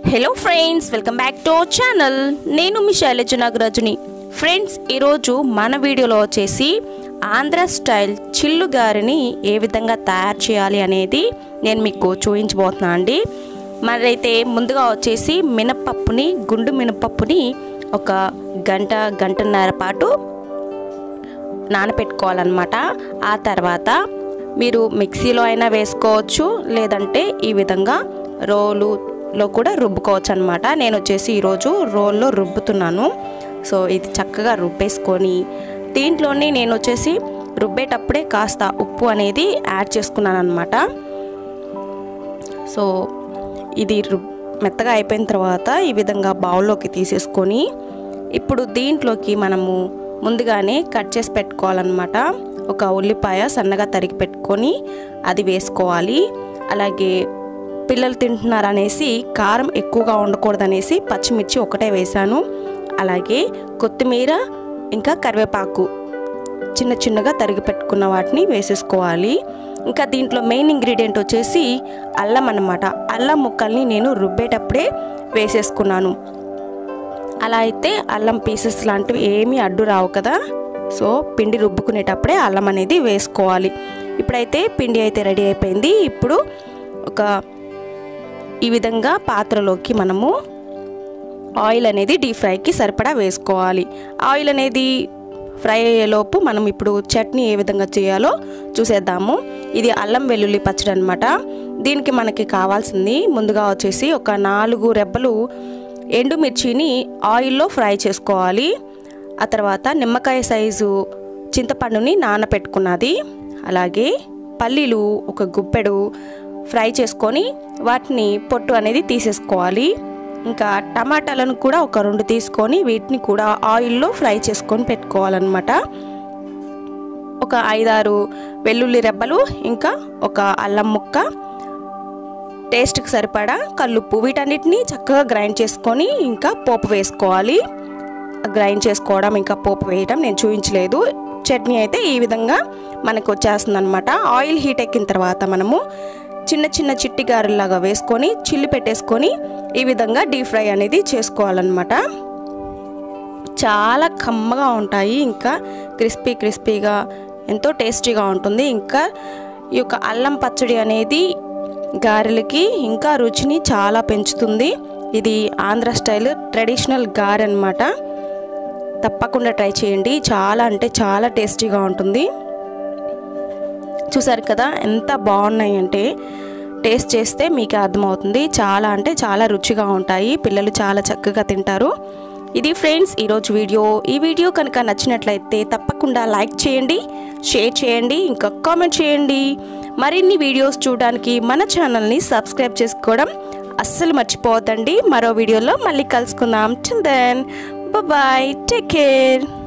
hello friends welcome back to our channel నేను మీ Shailaja నాగరాజుని friends ఈరోజు మన వీడియోలో వచ్చేసి ఆంధ్ర స్టైల్ చిల్లు గారిని ఏ విధంగా తయారు చేయాలి అనేది నేను మీకు చూపించబోతున్నా అండి మరైతే ముందుగా వచ్చేసి మినపప్పుని గుండు మినపప్పుని ఒక గంట గంటన్నర పాటు నానపెట్టుకోవాలన్నమాట ఆ తర్వాత మీరు మిక్సీలో అయినా వేసుకోవచ్చు లేదంటే ఈ విధంగా రోలులో కూడా రుబ్బుకోవచ్చు అనమాట నేను వచ్చేసి ఈరోజు రోల్లో రుబ్బుతున్నాను సో ఇది చక్కగా రుబ్బేసుకొని దీంట్లోనే నేను వచ్చేసి రుబ్బేటప్పుడే కాస్త ఉప్పు అనేది యాడ్ చేసుకున్నాను అనమాట సో ఇది రుబ్ మెత్తగా అయిపోయిన తర్వాత ఈ విధంగా బౌల్లోకి తీసేసుకొని ఇప్పుడు దీంట్లోకి మనము ముందుగానే కట్ చేసి పెట్టుకోవాలన్నమాట ఒక ఉల్లిపాయ సన్నగా తరిగి పెట్టుకొని అది వేసుకోవాలి అలాగే పిల్లలు తింటున్నారు అనేసి కారం ఎక్కువగా ఉండకూడదనేసి పచ్చిమిర్చి ఒకటే వేశాను అలాగే కొత్తిమీర ఇంకా కరివేపాకు చిన్న చిన్నగా తరిగి పెట్టుకున్న వాటిని వేసేసుకోవాలి ఇంకా దీంట్లో మెయిన్ ఇంగ్రీడియంట్ వచ్చేసి అల్లం అన్నమాట అల్లం ముక్కల్ని నేను రుబ్బేటప్పుడే వేసేసుకున్నాను అలా అయితే అల్లం పీసెస్ లాంటివి ఏమీ అడ్డు రావు కదా సో పిండి రుబ్బుకునేటప్పుడే అల్లం అనేది వేసుకోవాలి ఇప్పుడైతే పిండి అయితే రెడీ అయిపోయింది ఇప్పుడు ఒక ఈ విధంగా పాత్రలోకి మనము ఆయిల్ అనేది డీప్ ఫ్రైకి సరిపడా వేసుకోవాలి ఆయిల్ అనేది ఫ్రై అయ్యేలోపు మనం ఇప్పుడు చట్నీ ఏ విధంగా చేయాలో చూసేద్దాము ఇది అల్లం వెల్లుల్లి పచ్చడి అనమాట దీనికి మనకి కావాల్సింది ముందుగా వచ్చేసి ఒక నాలుగు రెబ్బలు ఎండుమిర్చిని ఆయిల్లో ఫ్రై చేసుకోవాలి ఆ తర్వాత నిమ్మకాయ సైజు చింతపండుని నానపెట్టుకున్నది అలాగే పల్లీలు ఒక గుప్పెడు ఫ్రై చేసుకొని వాటిని పొట్టు అనేది తీసేసుకోవాలి ఇంకా టమాటాలను కూడా ఒక రెండు తీసుకొని వీటిని కూడా ఆయిల్లో ఫ్రై చేసుకొని పెట్టుకోవాలన్నమాట ఒక ఐదారు వెల్లుల్లి రెబ్బలు ఇంకా ఒక అల్లం ముక్క టేస్ట్కి సరిపడా కల్లుప్పు వీటన్నిటిని చక్కగా గ్రైండ్ చేసుకొని ఇంకా పోపు వేసుకోవాలి గ్రైండ్ చేసుకోవడం ఇంకా పోపు వేయడం నేను చూపించలేదు చట్నీ అయితే ఈ విధంగా మనకు వచ్చేస్తుంది అనమాట ఆయిల్ హీట్ ఎక్కిన తర్వాత మనము చిన్న చిన్న చిట్టి గారెల్లాగా వేసుకొని చిల్లి పెట్టేసుకొని ఈ విధంగా డీప్ ఫ్రై అనేది చేసుకోవాలన్నమాట చాలా కమ్మగా ఉంటాయి ఇంకా క్రిస్పీ క్రిస్పీగా ఎంతో టేస్టీగా ఉంటుంది ఇంకా ఈ యొక్క అల్లం పచ్చడి అనేది గారెలకి ఇంకా రుచిని చాలా పెంచుతుంది ఇది ఆంధ్ర స్టైల్ ట్రెడిషనల్ గారె అనమాట తప్పకుండా ట్రై చేయండి చాలా అంటే చాలా టేస్టీగా ఉంటుంది చూసారు కదా ఎంత బాగున్నాయి అంటే టేస్ట్ చేస్తే మీకు అర్థమవుతుంది చాలా అంటే చాలా రుచిగా ఉంటాయి పిల్లలు చాలా చక్కగా తింటారు ఇది ఫ్రెండ్స్ ఈరోజు వీడియో ఈ వీడియో కనుక నచ్చినట్లయితే తప్పకుండా లైక్ చేయండి షేర్ చేయండి ఇంకా కామెంట్ చేయండి మరిన్ని వీడియోస్ చూడడానికి మన ఛానల్ని సబ్స్క్రైబ్ చేసుకోవడం అస్సలు మర్చిపోవద్దండి మరో వీడియోలో మళ్ళీ కలుసుకుందాం till then bye take care